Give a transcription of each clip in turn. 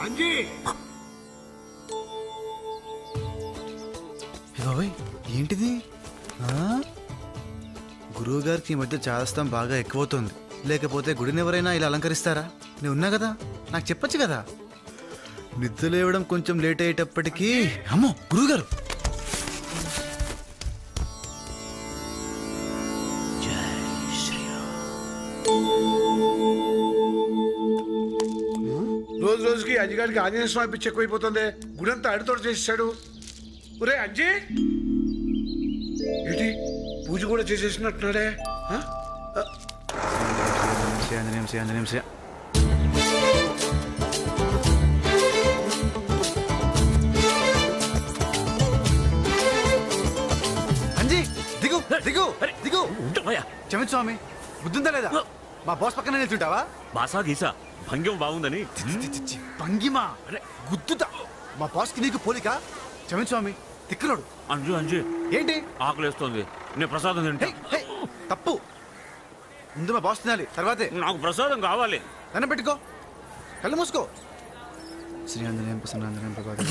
అంజీ బాబాయ్ ఏంటిది గురువు గారికి ఈ మధ్య చాదస్తం బాగా ఎక్కువవుతుంది లేకపోతే గుడిని ఎవరైనా ఇలా అలంకరిస్తారా నేను ఉన్నా కదా నాకు చెప్పొచ్చు కదా నిద్ర లేవడం కొంచెం లేట్ అయ్యేటప్పటికీ అమ్మో గురువుగారు రోజు రోజుకి అజిగాడికి ఆంజనేయ స్వామి పిచ్చి ఎక్కువైపోతుంది గుడంతా అడితోడు చేసేసాడు ఒరే అంజీ ఏంటి పూజ కూడా చేసేసినట్టున్నాడే ఆ? ఆ, శ్రీ ఆంజనేయం శ్రీ ఆంజనేయం శ్రీ అంజీ దిగు దిగు దిగు ఉంటావయ్యా క్షమించు స్వామి బుద్ధుందా లేదా మా బాస్ పక్కన నిల్చుంటావా బాసా గీసా భంగ్యం బాగుందని చి, చి, చి, భంగిమా అరే గుద్దుతా మా బాస్కి నీకు పోలిక క్షమించు స్వామి తిక్కులోడు అంజు అంజు ఏంటి ఆకలేస్తోంది నేను ప్రసాదం తింటా హే, హే, తప్పు ముందు మా బాస్ తినాలి తర్వాతే నాకు ప్రసాదం కావాలి దండం పెట్టుకో కళ్ళు మూసుకో శ్రీ ఆంజనేయం ప్రసన్నాంజనేయం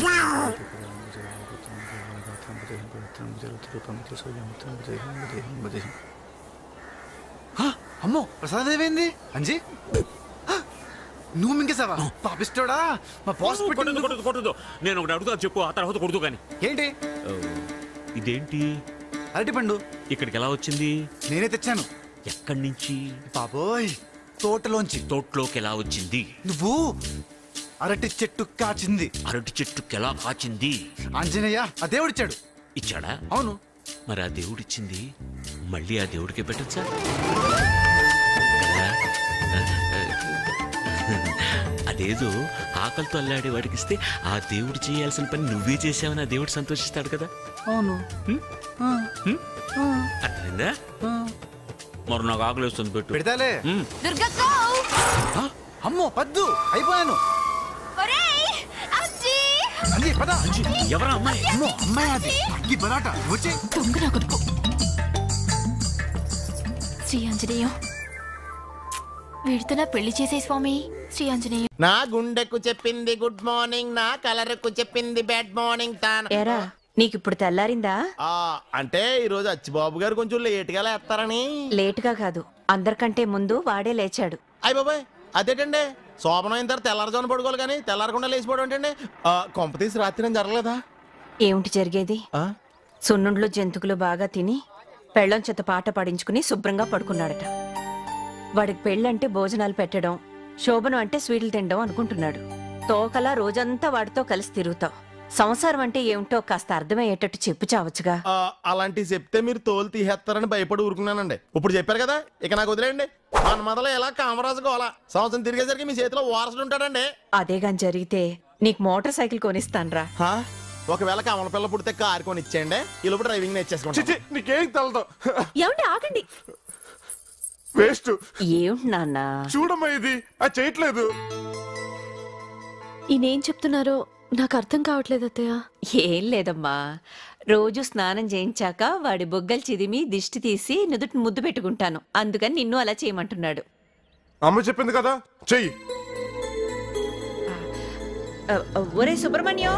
అమ్మో ప్రసాదం ఏమైంది అంజీ హ! నువ్వు మింగేసావా పాపిస్తోడా మా బాస్ కొట్టదు పెట్టింది కొట్టదు కొట్టదు నేను ఒకటి అడుగుతా చెప్పు ఆ తర్వాత కొడుతూ కానీ ఏంటి ఇదేంటి అరటి పండు ఇక్కడికి ఎలా వచ్చింది నేనే తెచ్చాను ఎక్కడి నుంచి బాబోయ్ తోటలోంచి తోటలోకి ఎలా వచ్చింది నువ్వు అరటి చెట్టు కాచింది అరటి చెట్టుకి ఎలా కాచింది ఆంజనేయ ఆ దేవుడిచ్చాడు ఇచ్చాడా అవును మరి ఆ దేవుడిచ్చింది మళ్ళీ ఆ దేవుడికి పెట్టచ్చా కదా? అదేదో ఆకలితో అల్లాడే వాడికి ఇస్తే ఆ దేవుడు చేయాల్సిన పని నువ్వే చేసావని ఆ దేవుడు సంతోషిస్తాడు కదా అవును హ్మ్? హ్మ్? అర్థమైందా మరి నాకు ఆకలి వస్తుంది పెట్టు పెడతాలే హ్మ్. దుర్గక్కో ఆ, అమ్మో పద్దు అయిపోయాను ఒరేయ్ అజ్జీ అంజీ పద ఎవరా అమ్మాయి అమ్మో అమ్మాయి అది ఈ పదాట వచ్చే దొంగ నా కొడుకు శ్రీ ఆంజనేయం వీడితో నా పెళ్లి చేసే స్వామి శ్రీ ఆంజనేయం నా గుండెకు చెప్పింది గుడ్ మార్నింగ్ నా కలర్కు చెప్పింది బ్యాడ్ మార్నింగ్ తాను ఏరా నీకిప్పుడు తెల్లారిందా ఆ, అంటే ఈ రోజు అచ్చిబాబు గారు కొంచెం లేట్ గా లేస్తారని లేటుగా కాదు అందరికంటే ముందు వాడే లేచాడు అయ్య బాబాయ్ అదేటండి శోభనం అయిన తర్వాత తెల్లారుజామున పడుకోవాలి కానీ తెల్లారకుండా లేచిపోవడం ఏంటండి ఆ, కొంప తీసి రాత్రి నేను జరగలేదా ఏమిటి జరిగేది ఆ? సున్నుండ్లు జంతుకులు బాగా తిని పెళ్ళం చేత పాట పాడించుకుని శుభ్రంగా పడుకున్నాడట వాడికి పెళ్ళంటే భోజనాలు పెట్టడం శోభనం అంటే స్వీట్లు తినడం అనుకుంటున్నాడు తోకలా రోజంతా వాడితో కలిసి తిరుగుతావు సంసారం అంటే ఏమిటో కాస్త అర్థమయ్యేటట్టు చెప్పు చావచ్చుగా ఆ, అలాంటివి చెప్తే మీరు తోలు తీసేస్తారని భయపడి ఊరుకున్నానండి ఇప్పుడు చెప్పారు కదా ఇక నాకు వదిలేయండి మన మొదలు ఎలా కామరాజు గోలా సంవత్సరం తిరిగేసరికి మీ చేతిలో వారసుడు ఉంటాడండి అదేగాని జరిగితే నీకు మోటార్ సైకిల్ కొనిస్తాన్రా హా? ఒకవేళ కమల పిల్ల పుడితే కారు కొని ఇచ్చేయండి ఈ లోపు డ్రైవింగ్ నేర్చేసుకోండి చిచి నీకేం తెలదు ఏమంటే ఆగండి వేస్ట్ ఏమిటి నాన్న చూడమ్మా ఇది అది చేయట్లేదు ఈయనేం చెప్తున్నారో నాకు అర్థం కావట్లేదు అత్తయ్య ఏం లేదమ్మా రోజు స్నానం చేయించాక వాడి బొగ్గలు చిదిమి దిష్టి తీసి నుదుటి ముద్దు పెట్టుకుంటాను అందుకని నిన్ను అలా చేయమంటున్నాడు అమ్మ చెప్పింది కదా చెయ్యి అ, అ, ఒరే సుబ్రహ్మణ్యం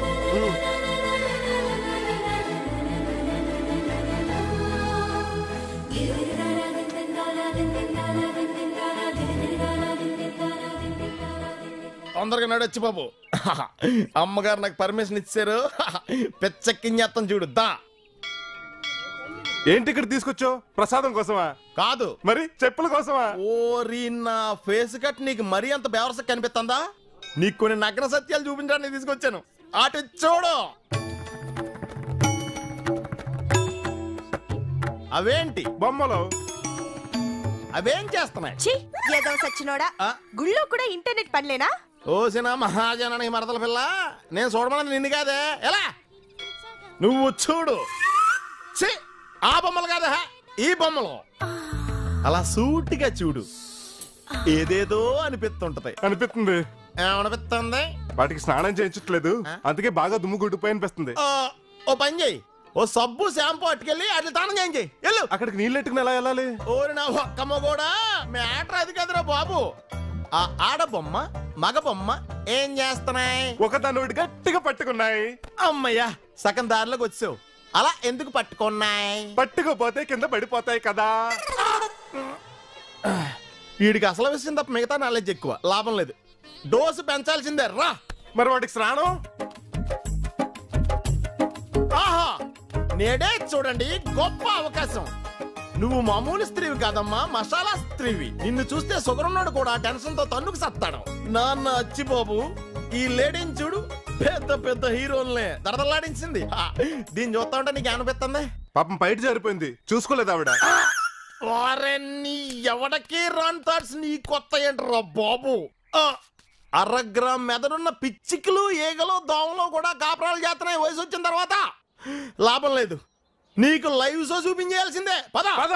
తొందరగా నడొచ్చు బాబు అమ్మగారు నాకు పర్మిషన్ ఇచ్చారు పెచ్చెక్కించేస్తాం చూడు దా ఏంటి ఇక్కడ తీసుకొచ్చావు ప్రసాదం కోసమా కాదు మరి చెప్పుల కోసమా ఓరి నా ఫేస్ కట్ నీకు మరీ అంత బేవరస కనిపిస్తుందా నీకు కొన్ని నగ్న సత్యాలు చూపించడానికి తీసుకొచ్చాను అటు చూడు అవేంటి బొమ్మలు అవేం చేస్తున్నాయి ఛీ ఏదో సచ్చినోడా ఆ? గుళ్ళో కూడా ఇంటర్నెట్ పనిలేనా ఓసిన మహాజనని మరదల పిల్ల నేను చూడమన్నది నిన్ను కాదే ఎలా నువ్వు చూడు ఛీ, ఆ బొమ్మలు కాదా ఈ బొమ్మలు అలా సూటిగా చూడు ఏదేదో అనిపిస్తుంటది అనిపిస్తుంది ఏమనిపిస్తుంది వాటికి స్నానం చేయించట్లేదు అందుకే బాగా దుమ్ము గుడ్డిపోయి అనిపిస్తుంది ఆ, ఓ పని చేయి ఓ సబ్బు షాంపూ అట్టుకెళ్ళి అట్లా తానం చేయించి వెళ్ళు అక్కడికి నీళ్ళు ఎట్టుకుని ఎలా వెళ్ళాలి ఓరి నా ఒక్కమ్మ కూడా మ్యాటర్ అది కదరా బాబు ఆ ఆడబొమ్మ మగ బొమ్మ ఏం చేస్తున్నాయి ఒక దాని గట్టిగా పట్టుకున్నాయి అమ్మయ్యా సగం దారిలోకి వచ్చావు అలా ఎందుకు పట్టుకున్నాయి పట్టుకోపోతే కింద పడిపోతాయి కదా వీడికి అసలు విషయం తప్ప మిగతా నాలెడ్జ్ ఎక్కువ లాభం లేదు డోసు పెంచాల్సిందే రా మరి వాడికి స్నానం ఆహా నేడే చూడండి గొప్ప అవకాశం నువ్వు మామూలు స్త్రీవి కాదమ్మా మసాలా స్త్రీవి నిన్ను చూస్తే సుగరున్నాడు కూడా టెన్షన్ తో తన్నుకు సత్తాడు నాన్న అచ్చిబాబు ఈ లేడీని చూడు పెద్ద పెద్ద హీరోల్నే దడదలాడించింది హా, దీన్ని చూస్తా ఉంటే నీకు అనిపిస్తుంది పాపం బయట జారిపోయింది చూసుకోలేదు ఆవిడ వారే నీ ఎవడకి రాన్ థాట్స్ నీ కొత్త ఏంట్రా బాబు ఆ, అరగ్రామ్ మెదడున్న పిచ్చికలు ఈగలు దోమలు కూడా కాపురాలు చేస్తున్నాయి వయసు వచ్చిన తర్వాత లాభం లేదు నీకు లైవ్ షో చూపించేయాల్సిందే పద పద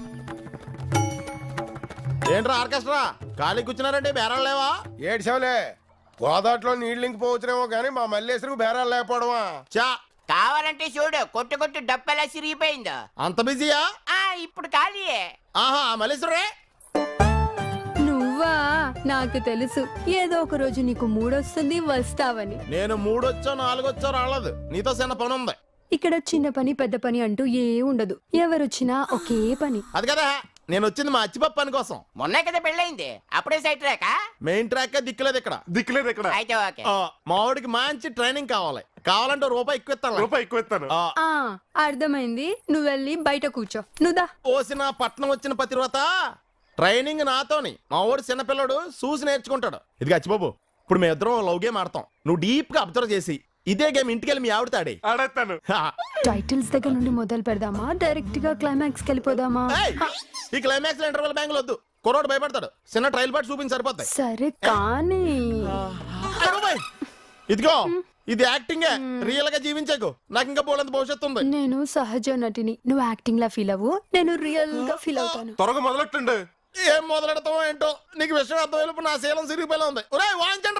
ఏంట్రా ఆర్కెస్ట్రా ఖాళీ కూర్చున్నారంటే బేరాలు లేవా ఏడ్చావులే గోదాట్లో నీళ్ళు ఇంకిపోవచ్చునేమో కానీ మా మల్లేశ్వరికి బేరాలు లేకపోవడమా చా కావాలంటే చూడు కొట్టు కొట్టు డప్పెలా సిరిగిపోయిందో అంత బిజీయా ఆ ఇప్పుడు ఖాళీయే ఆహా మల్లేశ్వరే నువ్వా నాకు తెలుసు ఏదో ఒక రోజు నీకు మూడొస్తుంది వస్తావని నేను మూడొచ్చో నాలుగొచ్చో రాలేదు నీతో చిన్న పని ఉంది ఇక్కడ చిన్న పని పెద్ద పని అంటూ ఏ ఉండదు ఎవరొచ్చినా ఒకే పని అది కదా నేను వచ్చింది మా అచ్చిపప్పు పని కోసం మొన్నే కదా పెళ్ళయింది అప్పుడే సైట్ రాక మెయిన్ ట్రాక్ దిక్కులేదు ఇక్కడ దిక్కులేదు ఇక్కడ అయితే ఓకే ఆ, మావాడికి మంచి ట్రైనింగ్ కావాలి కావాలంటే రూపాయి ఎక్కువ ఇస్తాను రూపాయి ఎక్కువ ఇస్తాను ఆ, ఆ అర్థమైంది నువ్వు వెళ్ళి బయట కూర్చో నువ్వుదా పోసిన పట్నం వచ్చిన పతివ్రత ట్రైనింగ్ నాతోని మా వాడు చిన్నపిల్లడు చూసి నేర్చుకుంటాడు ఇది గచ్చిబాబు ఇప్పుడు మేము ఇద్దరం లవ్ గేమ్ ఆడతాం నువ్వు డీప్ గా అబ్జర్వ్ చేసి ఇదే గేమ్ ఇంటికి వెళ్ళి మీ ఆవిడ తాడే ఆడేస్తాను టైటిల్స్ దగ్గర నుండి మొదలు పెడదామా డైరెక్ట్ గా క్లైమాక్స్ కి వెళ్ళిపోదామా ఏయ్, ఈ క్లైమాక్స్ లో ఇంటర్వెల్ బ్యాంకులు వద్దు కుర్రోడు భయపడతాడు చిన్న ట్రైల్ పాటు చూపించి సరిపోతాయి సరే కానీ అయ్య బాబోయ్. ఇదిగో ఇది యాక్టింగే రియల్ గా జీవించకు నాకు ఇంకా పోలేంత భవిష్యత్తు ఉంది నేను సహజ నటిని నువ్వు యాక్టింగ్ లా ఫీల్ అవ్వు నేను రియల్ గా ఫీల్ అవుతాను త్వరగా మొదలెట్టండి ఏం మొదలెడతావో ఏంటో నీకు విషయం అర్థమైనప్పుడు నా శీలం సిరిగిపోయేలా ఉంది ఒరేయ్ వాయించండి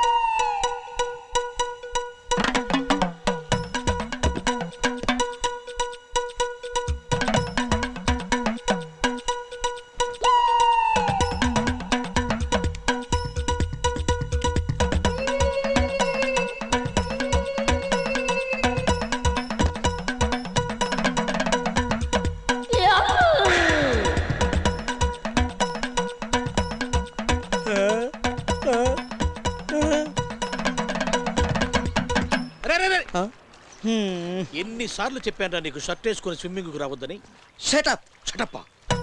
ఎన్నిసార్లు చెప్పాను నీకు షర్ట్ వేసుకొని స్విమ్మింగ్ రావద్దని షటప్ షటప్ప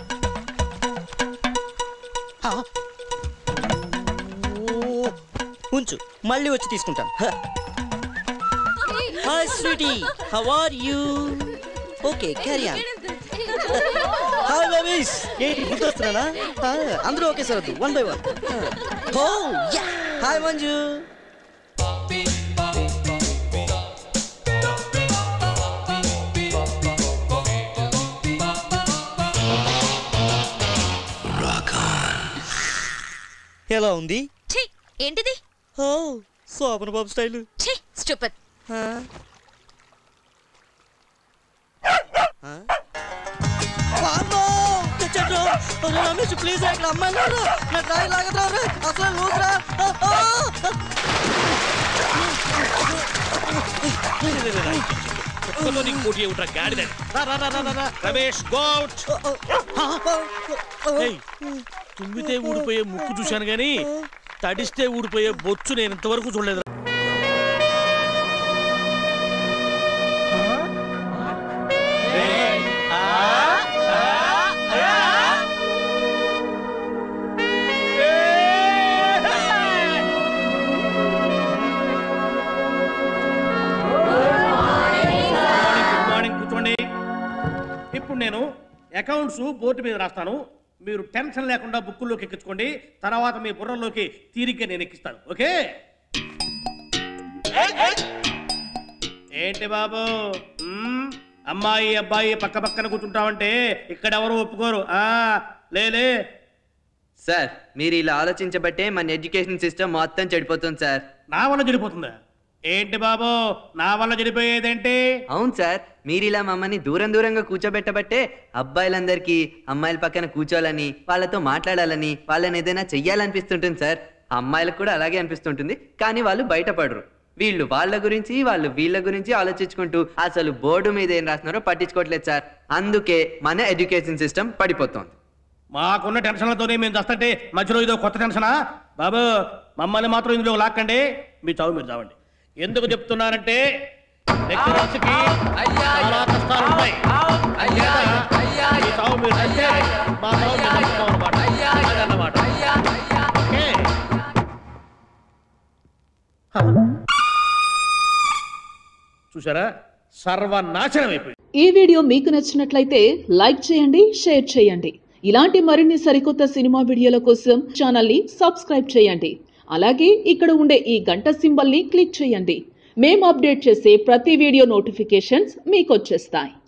ఉంచు మళ్ళీ వచ్చి తీసుకుంటాను hi sweetie how are you okay carry on hi babies ఏంటి గుర్తొస్తున్నానా ఆ, అందరూ okay sir one by one oh yeah hi Manju ఎలా ఉంది ఛీ ఏంటిది ఓ శోభన బాబు స్టైల్ ఛీ స్టూపిడ్ ప్లీజ్ ఇక్కడ అమ్మాయి లేరు నా డ్రాయింగ్ లాగదురా రే అసలు లూజరా ఒక్కలో నీకు పోటీ ఏమిట్రా గాడిదని రా, రా, రా, రా, రా, రా. రమేష్ గౌట్ తుమ్మితే ఊడిపోయే ముక్కు చూశాను గాని తడిస్తే ఊడిపోయే బొచ్చు నేను ఇంతవరకు చూడలేదు గుడ్ మార్నింగ్ కూర్చోండి ఇప్పుడు నేను అకౌంట్స్ బోర్డు మీద రాస్తాను మీరు టెన్షన్ లేకుండా బుక్కుల్లోకి ఎక్కించుకోండి తర్వాత మీ బుర్రలోకి తీరిగ్గా నేను ఎక్కిస్తాను ఓకే ఏంటి బాబు మ్మ్? అమ్మాయి అబ్బాయి పక్క పక్కన కూర్చుంటామంటే ఇక్కడ ఎవరు ఒప్పుకోరు ఆ లేలే సార్ మీరు ఇలా ఆలోచించబట్టే మన ఎడ్యుకేషన్ సిస్టమ్ మొత్తం చెడిపోతుంది సార్ నా వల్ల చెడిపోతుందా ఏంటి బాబు నా వల్ల చెడిపోయేదేంటి అవును సార్ మీరు ఇలా మమ్మల్ని దూరం దూరంగా కూర్చోబెట్టబట్టే అబ్బాయిలందరికీ అమ్మాయిల పక్కన కూర్చోాలని వాళ్ళతో మాట్లాడాలని వాళ్ళని ఏదైనా చెయ్యాలనిపిస్తుంటుంది సార్ అమ్మాయిలకు కూడా అలాగే అనిపిస్తుంటుంది కానీ వాళ్ళు బయటపడరు వీళ్ళు వాళ్ళ గురించి వాళ్ళు వీళ్ళ గురించి ఆలోచించుకుంటూ అసలు బోర్డు మీద ఏం రాస్తున్నారో పట్టించుకోవట్లేదు సార్ అందుకే మన ఎడ్యుకేషన్ సిస్టమ్ పడిపోతోంది మాకున్న టెన్షన్లతోనే మేము చస్తుంటే మధ్యలో ఇదో కొత్త టెన్షనా బాబు మమ్మల్ని మాత్రం ఇందులో లాక్కండి మీ చావు మీరు చావండి ఎందుకు చెప్తున్నానంటే లెక్చరర్స్కి చాలా కష్టాలు ఉంటాయి మీ చావు మీరు చస్తే మా చావు మేము చస్తాం అన్నమాట అదన్నమాట ఓకే చూసారా సర్వనాశనం అయిపోయింది ఈ వీడియో మీకు నచ్చినట్లయితే లైక్ చేయండి షేర్ చేయండి ఇలాంటి మరిన్ని సరికొత్త సినిమా వీడియోల కోసం ఛానల్ ని సబ్స్క్రైబ్ చేయండి అలాగే ఇక్కడ ఉండే ఈ గంట సింబల్ ని క్లిక్ చేయండి మేము అప్డేట్ చేసే ప్రతి వీడియో నోటిఫికేషన్స్ మీకు వచ్చేస్తాయి